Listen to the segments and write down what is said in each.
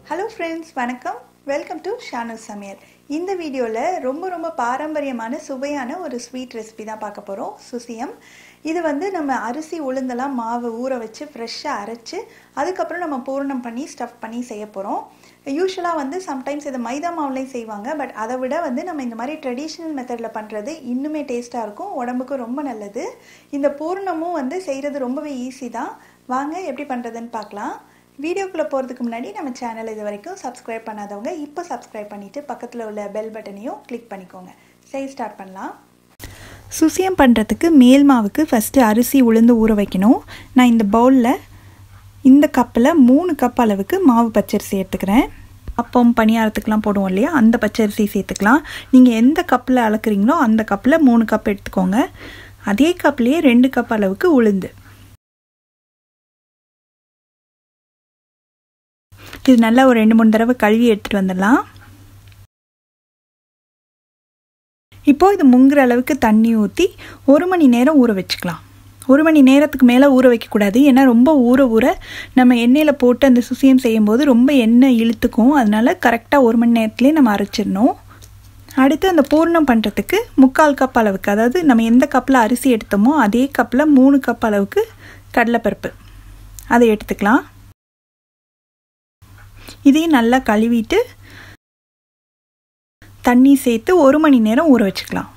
hello friends வணக்கம் welcome to Shanu சமையல் இந்த வீடியோவில் ரொம்ப ரொம்ப பாரம்பரியமான சுவையான ஒரு ஸ்வீட் ரெசிபி தான் பார்க்க போகிறோம் சுசியம் இது வந்து நம்ம அரிசி உளுந்தெல்லாம் மாவு ஊற வச்சு ஃப்ரெஷ்ஷாக அரைச்சி அதுக்கப்புறம் நம்ம பூரணம் பண்ணி ஸ்டஃப் பண்ணி செய்ய போகிறோம் யூஸ்வலாக வந்து சம்டைம்ஸ் இதை மைதா மாவுலையும் செய்வாங்க பட் அதை விட வந்து நம்ம இந்த மாதிரி ட்ரெடிஷ்னல் மெத்தடில் பண்ணுறது இன்னுமே டேஸ்ட்டாக இருக்கும் உடம்புக்கு ரொம்ப நல்லது இந்த பூரணமும் வந்து செய்கிறது ரொம்பவே ஈஸி தான் வாங்க எப்படி பண்ணுறதுன்னு பார்க்கலாம் வீடியோக்குள்ளே போகிறதுக்கு முன்னாடி நம்ம சேனல் இது வரைக்கும் சப்ஸ்கிரைப் பண்ணாதவங்க இப்போ சப்ஸ்கிரைப் பண்ணிவிட்டு பக்கத்தில் உள்ள பெல் பட்டனையும் கிளிக் பண்ணிக்கோங்க சரி ஸ்டார்ட் பண்ணலாம் சுசியம் பண்ணுறதுக்கு மேல் மாவுக்கு ஃபஸ்ட்டு அரிசி உளுந்து ஊற வைக்கணும் நான் இந்த பவுலில் இந்த கப்பில் மூணு கப் அளவுக்கு மாவு பச்சரிசி எடுத்துக்கிறேன் அப்பம் பணியாரத்துக்கெலாம் போடுவோம் இல்லையா அந்த பச்சரிசி சேர்த்துக்கலாம் நீங்கள் எந்த கப்பில் அளக்குறீங்களோ அந்த கப்பில் மூணு கப் எடுத்துக்கோங்க அதே கப்லேயே ரெண்டு கப் அளவுக்கு உளுந்து இது நல்லா ஒரு ரெண்டு மூணு தடவை கழுவி எடுத்துகிட்டு வந்துடலாம் இப்போது இது முங்குற அளவுக்கு தண்ணி ஊற்றி ஒரு மணி நேரம் ஊற வச்சுக்கலாம் ஒரு மணி நேரத்துக்கு மேலே ஊற வைக்கக்கூடாது ஏன்னா ரொம்ப ஊற ஊற நம்ம எண்ணெயில் போட்டு அந்த சுசியம் செய்யும்போது ரொம்ப எண்ணெய் இழுத்துக்கும் அதனால கரெக்டாக ஒரு மணி நேரத்துலேயே நம்ம அரைச்சிடணும் அடுத்து அந்த பூர்ணம் பண்ணுறதுக்கு முக்கால் கப் அளவுக்கு அதாவது நம்ம எந்த கப்பில் அரிசி எடுத்தோமோ அதே கப்பில் மூணு கப் அளவுக்கு கடலைப்பருப்பு அதை எடுத்துக்கலாம் இதையும் நல்லா கழுவிட்டு தண்ணி சேர்த்து ஒரு மணி நேரம் ஊற வச்சுக்கலாம்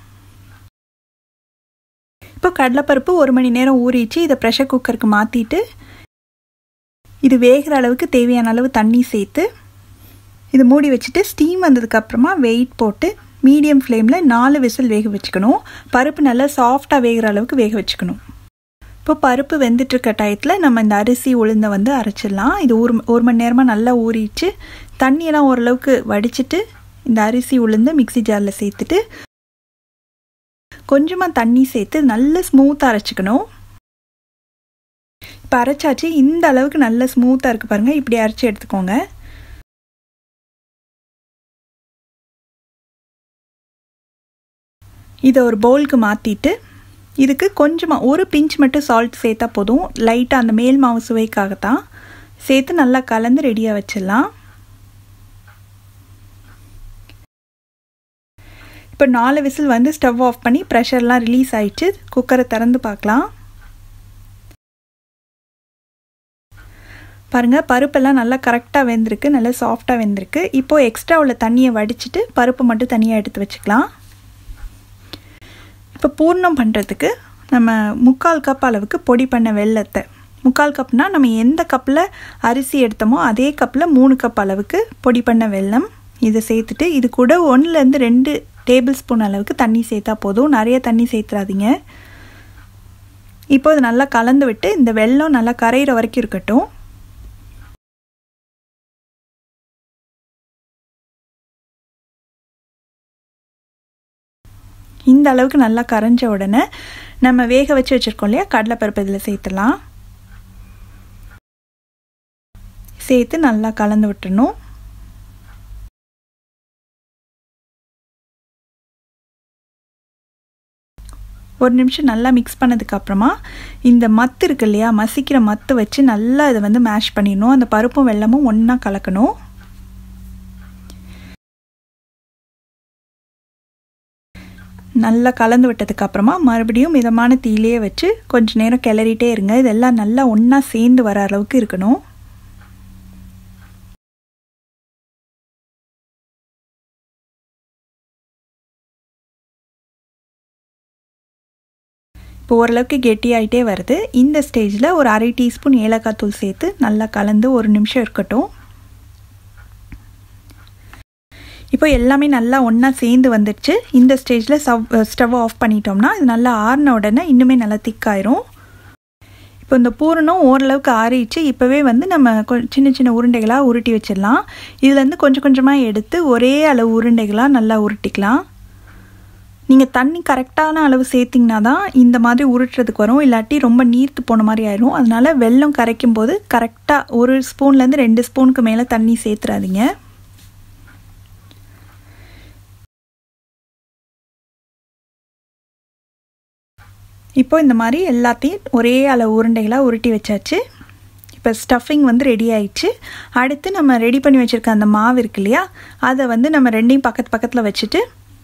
இப்போ கடலைப்பருப்பு ஒரு மணி நேரம் ஊறிச்சு இதை ப்ரெஷர் குக்கருக்கு மாற்றிட்டு இது வேகிற அளவுக்கு தேவையான அளவு தண்ணி சேர்த்து இது மூடி வச்சுட்டு ஸ்டீம் வந்ததுக்கப்புறமா வெயிட் போட்டு மீடியம் ஃப்ளேமில் நாலு விசில் வேக வச்சுக்கணும் பருப்பு நல்லா சாஃப்டாக வேகிற அளவுக்கு வேக வச்சுக்கணும் இப்போ பருப்பு வெந்துட்டுருக்க டயத்தில் நம்ம இந்த அரிசி உளுந்தை வந்து அரைச்சிடலாம் இது ஒரு ஒரு மணி நேரமாக நல்லா ஊறிச்சு தண்ணியெல்லாம் ஓரளவுக்கு வடிச்சிட்டு இந்த அரிசி உளுந்தை மிக்சி ஜாரில் சேர்த்துட்டு கொஞ்சமாக தண்ணி சேர்த்து நல்ல ஸ்மூத்தாக அரைச்சிக்கணும் இப்போ அரைச்சாச்சு இந்த அளவுக்கு நல்ல ஸ்மூத்தாக இருக்குது பாருங்கள் இப்படி அரைச்சி எடுத்துக்கோங்க இதை ஒரு பவுலுக்கு மாற்றிட்டு இதுக்கு கொஞ்சமாக ஒரு பிஞ்ச் மட்டும் சால்ட் சேர்த்தா போதும் லைட்டாக அந்த மேல் மாவு சுவைக்காகத்தான் சேர்த்து நல்லா கலந்து ரெடியாக வச்சிடலாம் இப்போ நாலு விசில் வந்து ஸ்டவ் ஆஃப் பண்ணி ப்ரெஷர்லாம் ரிலீஸ் ஆயிடுச்சு குக்கரை திறந்து பார்க்கலாம் பாருங்கள் பருப்பெல்லாம் நல்லா கரெக்டாக வெந்திருக்கு நல்லா சாஃப்டாக வெந்திருக்கு இப்போது எக்ஸ்ட்ரா உள்ள தண்ணியை வடிச்சிட்டு பருப்பு மட்டும் தனியாக எடுத்து வச்சுக்கலாம் இப்போ பூர்ணம் பண்ணுறதுக்கு நம்ம முக்கால் கப் அளவுக்கு பொடி பண்ண வெள்ளத்தை முக்கால் கப்னால் நம்ம எந்த கப்பில் அரிசி எடுத்தோமோ அதே கப்பில் மூணு கப் அளவுக்கு பொடி பண்ண வெல்லம் இதை சேர்த்துட்டு இது கூட ஒன்றுலேருந்து ரெண்டு டேபிள் ஸ்பூன் அளவுக்கு தண்ணி சேர்த்தா போதும் நிறைய தண்ணி சேர்த்துறாதீங்க இப்போ இது நல்லா கலந்து விட்டு இந்த வெல்லம் நல்லா கரையிற வரைக்கும் இருக்கட்டும் இந்த அளவுக்கு நல்லா கரைஞ்ச உடனே நம்ம வேக வச்சு வச்சுருக்கோம் இல்லையா கடலைப்பருப்பு இதில் சேர்த்துலாம் சேர்த்து நல்லா கலந்து விட்டுணும் ஒரு நிமிஷம் நல்லா மிக்ஸ் பண்ணதுக்கப்புறமா இந்த மத்து இருக்கு இல்லையா மசிக்கிற மத்து வச்சு நல்லா இதை வந்து மேஷ் பண்ணிடணும் அந்த பருப்பும் வெள்ளமும் ஒன்றா கலக்கணும் நல்லா கலந்து விட்டதுக்கு அப்புறமா மறுபடியும் மிதமான தீயிலே வச்சு கொஞ்ச நேரம் கிளறிட்டே இருங்க இதெல்லாம் நல்லா ஒன்றா சேர்ந்து வர அளவுக்கு இருக்கணும் இப்போ ஓரளவுக்கு கெட்டியாயிட்டே வருது இந்த ஸ்டேஜில் ஒரு அரை டீஸ்பூன் ஏலக்காய் தூள் சேர்த்து நல்லா கலந்து ஒரு நிமிஷம் இருக்கட்டும் இப்போ எல்லாமே நல்லா ஒன்றா சேர்ந்து வந்துடுச்சு இந்த ஸ்டேஜில் ஸ்டவ் ஸ்டவ் ஆஃப் பண்ணிட்டோம்னா இது நல்லா ஆறின உடனே இன்னுமே நல்லா திக்காயிரும் இப்போ இந்த பூரணம் ஓரளவுக்கு ஆறிடுச்சு இப்போவே வந்து நம்ம சின்ன சின்ன உருண்டைகளாக உருட்டி வச்சிடலாம் இதுலேருந்து கொஞ்சம் கொஞ்சமாக எடுத்து ஒரே அளவு உருண்டைகளாக நல்லா உருட்டிக்கலாம் நீங்கள் தண்ணி கரெக்டான அளவு சேர்த்திங்கன்னா தான் இந்த மாதிரி உருட்டுறதுக்கு வரும் இல்லாட்டி ரொம்ப நீர்த்து போன மாதிரி ஆயிரும் அதனால் வெல்லம் கரைக்கும் போது கரெக்டாக ஒரு ஸ்பூன்லேருந்து ரெண்டு ஸ்பூனுக்கு மேலே தண்ணி சேர்த்துறாதீங்க இப்போ இந்த மாதிரி எல்லாத்தையும் ஒரே அளவு உருண்டைகளாக உருட்டி வச்சாச்சு இப்போ ஸ்டஃபிங் வந்து ரெடி ஆயிடுச்சு அடுத்து நம்ம ரெடி பண்ணி வச்சுருக்க அந்த மாவு இருக்கு இல்லையா அதை வந்து நம்ம ரெண்டையும் பக்கத்து பக்கத்தில் வச்சுட்டு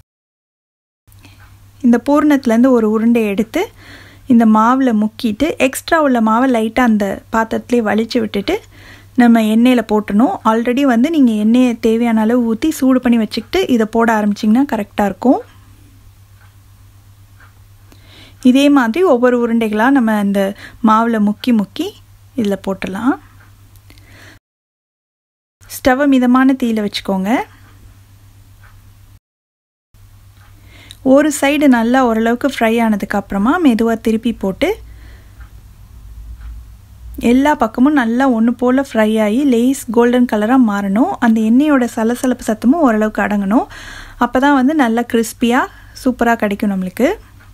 இந்த பூர்ணத்துலேருந்து ஒரு உருண்டை எடுத்து இந்த மாவில் முக்கிட்டு எக்ஸ்ட்ரா உள்ள மாவை லைட்டாக அந்த பாத்திரத்துலேயே வலிச்சு விட்டுட்டு நம்ம எண்ணெயில் போட்டணும் ஆல்ரெடி வந்து நீங்கள் எண்ணெயை தேவையான அளவு ஊற்றி சூடு பண்ணி வச்சுக்கிட்டு இதை போட ஆரம்பிச்சிங்கன்னா கரெக்டாக இருக்கும் இதே மாதிரி ஒவ்வொரு உருண்டைகளாக நம்ம இந்த மாவில் முக்கி முக்கி இதில் போட்டுடலாம் ஸ்டவ்வை மிதமான தீயில் வச்சுக்கோங்க ஒரு சைடு நல்லா ஓரளவுக்கு ஃப்ரை ஆனதுக்கப்புறமா மெதுவாக திருப்பி போட்டு எல்லா பக்கமும் நல்லா ஒன்று போல் ஃப்ரை ஆகி லேஸ் கோல்டன் கலராக மாறணும் அந்த எண்ணெயோட சலசலப்பு சத்தமும் ஓரளவுக்கு அடங்கணும் அப்போ தான் வந்து நல்லா கிறிஸ்பியாக சூப்பராக கிடைக்கும் நம்மளுக்கு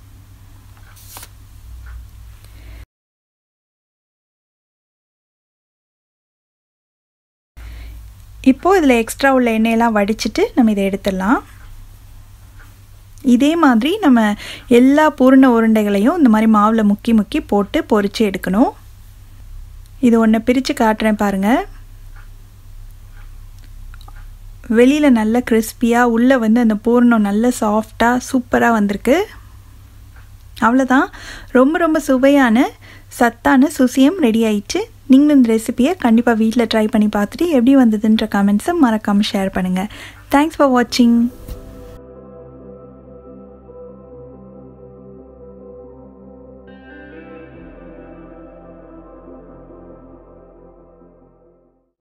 இப்போது இதில் எக்ஸ்ட்ரா உள்ள எண்ணெயெல்லாம் வடிச்சிட்டு நம்ம இதை எடுத்துடலாம் இதே மாதிரி நம்ம எல்லா பூர்ண உருண்டைகளையும் இந்த மாதிரி மாவில் முக்கி முக்கி போட்டு பொரித்து எடுக்கணும் இது ஒன்று பிரித்து காட்டுறேன் பாருங்கள் வெளியில் நல்ல கிறிஸ்பியாக உள்ளே வந்து அந்த பூர்ணம் நல்ல சாஃப்டாக சூப்பராக வந்திருக்கு அவ்வளோதான் ரொம்ப ரொம்ப சுவையான சத்தான சுசியம் ரெடி ஆயிடுச்சு நீங்களும் இந்த ரெசிபியை கண்டிப்பாக வீட்டில் ட்ரை பண்ணி பார்த்துட்டு எப்படி வந்ததுன்ற கமெண்ட்ஸை மறக்காமல் ஷேர் பண்ணுங்கள் தேங்க்ஸ் ஃபார் வாட்சிங்